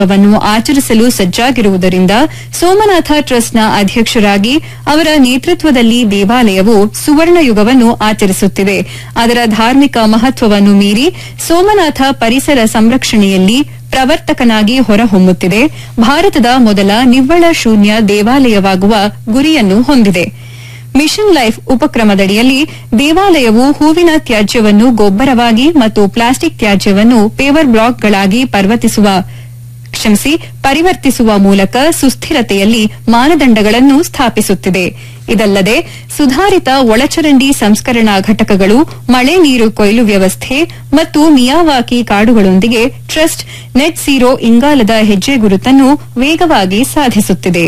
ವನ್ನು ಆಚರಿಸಲು ಸಜ್ಜಾಗಿರುವುದರಿಂದ ಸೋಮನಾಥ ಟ್ರಸ್ಟ್ನ ಅಧ್ಯಕ್ಷರಾಗಿ ಅವರ ನೇತೃತ್ವದಲ್ಲಿ ದೇವಾಲಯವು ಸುವರ್ಣ ಯುಗವನ್ನು ಆಚರಿಸುತ್ತಿದೆ ಅದರ ಧಾರ್ಮಿಕ ಮಹತ್ವವನ್ನು ಮೀರಿ ಸೋಮನಾಥ ಪರಿಸರ ಸಂರಕ್ಷಣೆಯಲ್ಲಿ ಪ್ರವರ್ತಕನಾಗಿ ಹೊರಹೊಮ್ಮುತ್ತಿದೆ ಭಾರತದ ಮೊದಲ ನಿವ್ವಳ ಶೂನ್ಯ ದೇವಾಲಯವಾಗುವ ಗುರಿಯನ್ನು ಹೊಂದಿದೆ ಮಿಷನ್ ಲೈಫ್ ಉಪಕ್ರಮದಡಿಯಲ್ಲಿ ದೇವಾಲಯವು ಹೂವಿನ ತ್ಯಾಜ್ಯವನ್ನು ಗೊಬ್ಬರವಾಗಿ ಮತ್ತು ಪ್ಲಾಸ್ಟಿಕ್ ತ್ಯಾಜ್ಯವನ್ನು ಪೇವರ್ ಬ್ಲಾಕ್ಗಳಾಗಿ ಪರ್ವತಿಸುವ ಕ್ಷಮಿಸಿ ಪರಿವರ್ತಿಸುವ ಮೂಲಕ ಸುಸ್ಥಿರತೆಯಲ್ಲಿ ಮಾನದಂಡಗಳನ್ನು ಸ್ಥಾಪಿಸುತ್ತಿದೆ ಇದಲ್ಲದೆ ಸುಧಾರಿತ ಒಳಚರಂಡಿ ಸಂಸ್ಕರಣಾ ಘಟಕಗಳು ಮಳೆ ನೀರು ಕೊಯ್ಲು ವ್ಯವಸ್ಥೆ ಮತ್ತು ಮಿಯಾವಾಕಿ ಕಾಡುಗಳೊಂದಿಗೆ ಟ್ರಸ್ಟ್ ನೆಟ್ ಝೀರೋ ಇಂಗಾಲದ ಹೆಜ್ಜೆ ಗುರುತನ್ನು ವೇಗವಾಗಿ ಸಾಧಿಸುತ್ತಿದೆ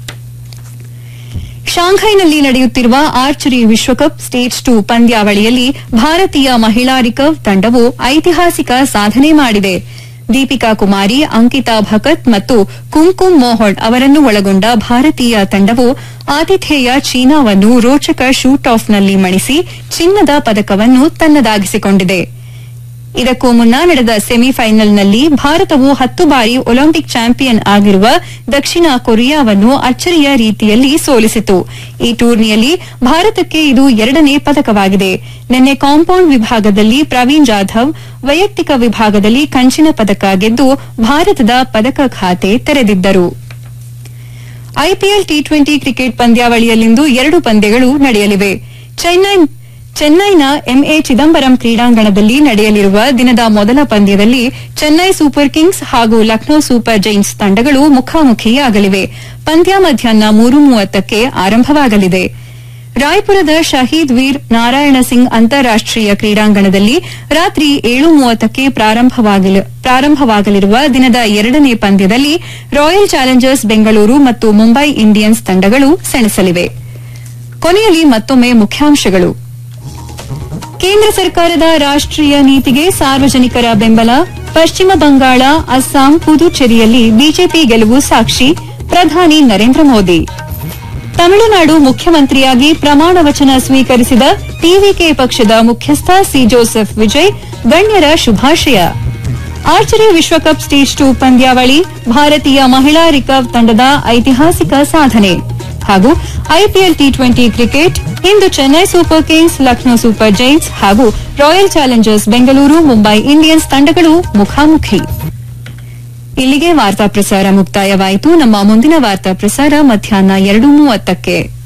ಶಾಂಘೈನಲ್ಲಿ ನಡೆಯುತ್ತಿರುವ ಆರ್ಚರಿ ವಿಶ್ವಕಪ್ ಸ್ಟೇಜ್ ಟೂ ಪಂದ್ಯಾವಳಿಯಲ್ಲಿ ಭಾರತೀಯ ಮಹಿಳಾ ರಿಕರ್ವ್ ತಂಡವು ಐತಿಹಾಸಿಕ ಸಾಧನೆ ಮಾಡಿದೆ ದೀಪಿಕಾ ಕುಮಾರಿ ಅಂಕಿತಾ ಭಕತ್ ಮತ್ತು ಕುಂಕುಮ್ ಮೋಹನ್ ಅವರನ್ನು ಒಳಗೊಂಡ ಭಾರತೀಯ ತಂಡವು ಆತಿಥೇಯ ಚೀನಾವನ್ನು ರೋಚಕ ಶೂಟ್ ಆಫ್ನಲ್ಲಿ ಮಣಿಸಿ ಚಿನ್ನದ ಪದಕವನ್ನು ತನ್ನದಾಗಿಸಿಕೊಂಡಿದೆ ಇದಕ್ಕೂ ಮುನ್ನ ನಡೆದ ಸೆಮಿಫೈನಲ್ನಲ್ಲಿ ಭಾರತವು ಹತ್ತು ಬಾರಿ ಒಲಿಂಪಿಕ್ ಚಾಂಪಿಯನ್ ಆಗಿರುವ ದಕ್ಷಿಣ ಕೊರಿಯಾವನ್ನು ಅಚ್ಚರಿಯ ರೀತಿಯಲ್ಲಿ ಸೋಲಿಸಿತು ಈ ಟೂರ್ನಿಯಲ್ಲಿ ಭಾರತಕ್ಕೆ ಇದು ಎರಡನೇ ಪದಕವಾಗಿದೆ ನಿನ್ನೆ ಕಾಂಪೌಂಡ್ ವಿಭಾಗದಲ್ಲಿ ಪ್ರವೀಣ್ ಜಾಧವ್ ವೈಯಕ್ತಿಕ ವಿಭಾಗದಲ್ಲಿ ಕಂಚಿನ ಪದಕ ಗೆದ್ದು ಭಾರತದ ಪದಕ ಖಾತೆ ತೆರೆದಿದ್ದರು ಐಪಿಎಲ್ ಟಿ ಟ್ವೆಂಟಿ ಕ್ರಿಕೆಟ್ ಪಂದ್ಯಾವಳಿಯಲ್ಲಿಂದು ಎರಡು ಪಂದ್ಯಗಳು ನಡೆಯಲಿವೆ ಚೆನ್ನೈ ಚೆನ್ನೈನ ಎಂಎ ಚಿದಂಬರಂ ಕ್ರೀಡಾಂಗಣದಲ್ಲಿ ನಡೆಯಲಿರುವ ದಿನದ ಮೊದಲ ಪಂದ್ಯದಲ್ಲಿ ಚೆನ್ನೈ ಸೂಪರ್ ಕಿಂಗ್ಸ್ ಹಾಗೂ ಲಕ್ನೋ ಸೂಪರ್ ಜೈಂಟ್ಸ್ ತಂಡಗಳು ಮುಖಾಮುಖಿಯಾಗಲಿವೆ ಪಂದ್ಯ ಮಧ್ಯಾಹ್ನ ಮೂರು ಮೂವತ್ತಕ್ಕೆ ಆರಂಭವಾಗಲಿದೆ ರಾಯ್ಪುರದ ಶಹೀದ್ ವೀರ್ ನಾರಾಯಣ ಸಿಂಗ್ ಅಂತಾರಾಷ್ಟೀಯ ಕ್ರೀಡಾಂಗಣದಲ್ಲಿ ರಾತ್ರಿ ಏಳು ಮೂವತ್ತಕ್ಕೆ ಪ್ರಾರಂಭವಾಗಲಿರುವ ದಿನದ ಎರಡನೇ ಪಂದ್ಯದಲ್ಲಿ ರಾಯಲ್ ಚಾಲೆಂಜರ್ಸ್ ಬೆಂಗಳೂರು ಮತ್ತು ಮುಂಬೈ ಇಂಡಿಯನ್ಸ್ ತಂಡಗಳು ಸೆಣಸಲಿವೆ ಕೊನೆಯಲ್ಲಿ ಮತ್ತೊಮ್ಮೆ ಮುಖ್ಯಾಂಶಗಳು ಕೇಂದ್ರ ಸರ್ಕಾರದ ರಾಷ್ಟೀಯ ನೀತಿಗೆ ಸಾರ್ವಜನಿಕರ ಬೆಂಬಲ ಪಶ್ಚಿಮ ಬಂಗಾಳ ಅಸ್ಸಾಂ ಪುದುಚೇರಿಯಲ್ಲಿ ಬಿಜೆಪಿ ಗೆಲುವು ಸಾಕ್ಷಿ ಪ್ರಧಾನಿ ನರೇಂದ್ರ ಮೋದಿ ತಮಿಳುನಾಡು ಮುಖ್ಯಮಂತ್ರಿಯಾಗಿ ಪ್ರಮಾಣ ವಚನ ಸ್ವೀಕರಿಸಿದ ಟಿವಿಕೆ ಪಕ್ಷದ ಮುಖ್ಯಸ್ಥ ಸಿ ಜೋಸೆಫ್ ವಿಜಯ್ ಗಣ್ಯರ ಶುಭಾಶಯ ಆರ್ಚರಿ ವಿಶ್ವಕಪ್ ಸ್ಟೇಜ್ ಟೂ ಪಂದ್ಯಾವಳಿ ಭಾರತೀಯ ಮಹಿಳಾ ರಿಕರ್ವ್ ತಂಡದ ಐತಿಹಾಸಿಕ ಸಾಧನೆ ಹಾಗೂ ಐಪಿಎಲ್ ಟಿ ಟ್ವೆಂಟಿ ಕ್ರಿಕೆಟ್ ಇಂದು Chennai super kings Lucknow super giants ಹಾಗೂ royal challengers Bengaluru Mumbai Indians ತಂಡಗಳು ಮುಖಾಮುಖಿ ಇಲ್ಲಿಗೆ ವಾರ್ತಾ ಪ್ರಸಾರ ಮುಕ್ತಾಯವಾಯಿತು ನಮ್ಮ ಮುಂದಿನ ವಾರ್ತಾ ಪ್ರಸಾರ ಮಧ್ಯಾಹ್ನ ಎರಡು ಮೂವತ್ತಕ್ಕೆ